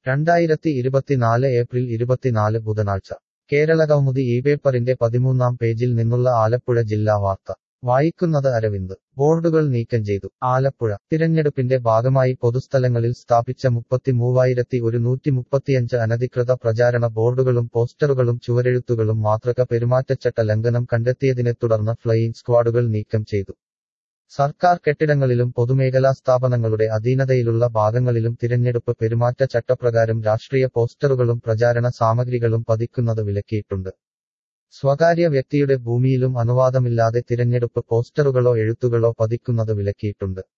രണ്ടായിരത്തി ഇരുപത്തിനാല് ഏപ്രിൽ ഇരുപത്തിനാല് ബുധനാഴ്ച കേരള കൗമുദി ഈ പേപ്പറിന്റെ പതിമൂന്നാം പേജിൽ നിന്നുള്ള ആലപ്പുഴ ജില്ലാ വാർത്ത വായിക്കുന്നത് അരവിന്ദ് ബോർഡുകൾ നീക്കം ചെയ്തു ആലപ്പുഴ തിരഞ്ഞെടുപ്പിന്റെ ഭാഗമായി പൊതുസ്ഥലങ്ങളിൽ സ്ഥാപിച്ച മുപ്പത്തിമൂവായിരത്തി ഒരുന്നൂറ്റി മുപ്പത്തിയഞ്ച് അനധികൃത പ്രചാരണ ബോർഡുകളും പോസ്റ്ററുകളും ചുവരെഴുത്തുകളും മാതൃക പെരുമാറ്റച്ചട്ട ലംഘനം കണ്ടെത്തിയതിനെ തുടർന്ന് ഫ്ലൈയിംഗ് സ്ക്വാഡുകൾ നീക്കം ചെയ്തു സർക്കാർ കെട്ടിടങ്ങളിലും പൊതുമേഖലാ സ്ഥാപനങ്ങളുടെ അധീനതയിലുള്ള ഭാഗങ്ങളിലും തിരഞ്ഞെടുപ്പ് പെരുമാറ്റച്ചട്ടപ്രകാരം രാഷ്ട്രീയ പോസ്റ്ററുകളും പ്രചാരണ സാമഗ്രികളും പതിക്കുന്നത് വിലക്കിയിട്ടുണ്ട് സ്വകാര്യ വ്യക്തിയുടെ ഭൂമിയിലും അനുവാദമില്ലാതെ തിരഞ്ഞെടുപ്പ് പോസ്റ്ററുകളോ എഴുത്തുകളോ പതിക്കുന്നത് വിലക്കിയിട്ടുണ്ട്